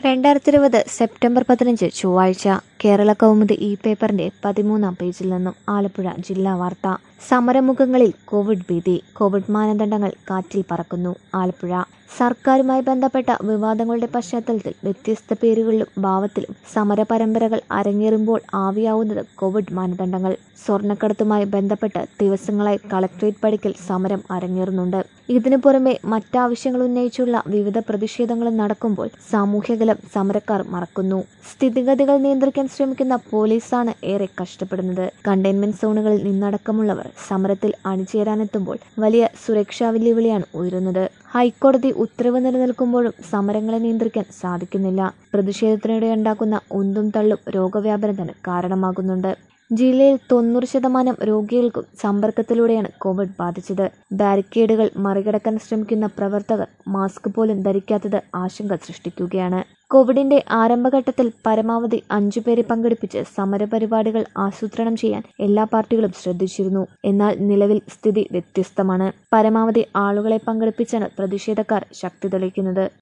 രണ്ടായിരത്തി ഇരുപത് സെപ്റ്റംബർ പതിനഞ്ച് ചൊവ്വാഴ്ച കേരള കൗമുദി ഇ പേപ്പറിന്റെ പതിമൂന്നാം പേജിൽ നിന്നും ആലപ്പുഴ ജില്ലാ വാർത്ത സമരമുഖങ്ങളിൽ കോവിഡ് ഭീതി കോവിഡ് മാനദണ്ഡങ്ങൾ കാറ്റിൽ പറക്കുന്നു ആലപ്പുഴ സർക്കാരുമായി ബന്ധപ്പെട്ട വിവാദങ്ങളുടെ പശ്ചാത്തലത്തിൽ വ്യത്യസ്ത പേരുകളിലും ഭാവത്തിലും സമര പരമ്പരകൾ അരങ്ങേറുമ്പോൾ ആവിയാവുന്നത് കോവിഡ് മാനദണ്ഡങ്ങൾ സ്വർണ്ണക്കടത്തുമായി ബന്ധപ്പെട്ട് ദിവസങ്ങളായി കളക്ട്രേറ്റ് പടിക്കൽ സമരം അരങ്ങേറുന്നുണ്ട് ഇതിനു പുറമെ മറ്റാവശ്യങ്ങൾ ഉന്നയിച്ചുള്ള വിവിധ പ്രതിഷേധങ്ങളും നടക്കുമ്പോൾ സാമൂഹ്യകലം സമരക്കാർ മറക്കുന്നു സ്ഥിതിഗതികൾ നിയന്ത്രിക്കാൻ ശ്രമിക്കുന്ന പോലീസാണ് ഏറെ കഷ്ടപ്പെടുന്നത് കണ്ടെയ്ൻമെന്റ് സോണുകളിൽ നിന്നടക്കമുള്ളവർ സമരത്തിൽ അണിചേരാനെത്തുമ്പോൾ വലിയ സുരക്ഷാ വെല്ലുവിളിയാണ് ഉയരുന്നത് ഹൈക്കോടതി ഉത്തരവ് നിലനിൽക്കുമ്പോഴും സമരങ്ങളെ നിയന്ത്രിക്കാൻ സാധിക്കുന്നില്ല പ്രതിഷേധത്തിനിടെ ഉണ്ടാക്കുന്ന ഉന്തും തള്ളും രോഗവ്യാപനത്തിന് കാരണമാകുന്നുണ്ട് ജില്ലയിൽ തൊണ്ണൂറ് ശതമാനം രോഗികൾക്കും സമ്പർക്കത്തിലൂടെയാണ് കോവിഡ് ബാധിച്ചത് ബാരിക്കേഡുകൾ മറികടക്കാൻ ശ്രമിക്കുന്ന പ്രവർത്തകർ മാസ്ക് പോലും ധരിക്കാത്തത് ആശങ്ക സൃഷ്ടിക്കുകയാണ് കോവിഡിന്റെ ആരംഭഘട്ടത്തിൽ പരമാവധി അഞ്ചു പേരെ പങ്കെടുപ്പിച്ച് സമരപരിപാടികൾ ആസൂത്രണം ചെയ്യാൻ എല്ലാ പാർട്ടികളും ശ്രദ്ധിച്ചിരുന്നു എന്നാൽ നിലവിൽ സ്ഥിതി വ്യത്യസ്തമാണ് പരമാവധി ആളുകളെ പങ്കെടുപ്പിച്ചാണ് പ്രതിഷേധക്കാർ ശക്തി തെളിയിക്കുന്നത്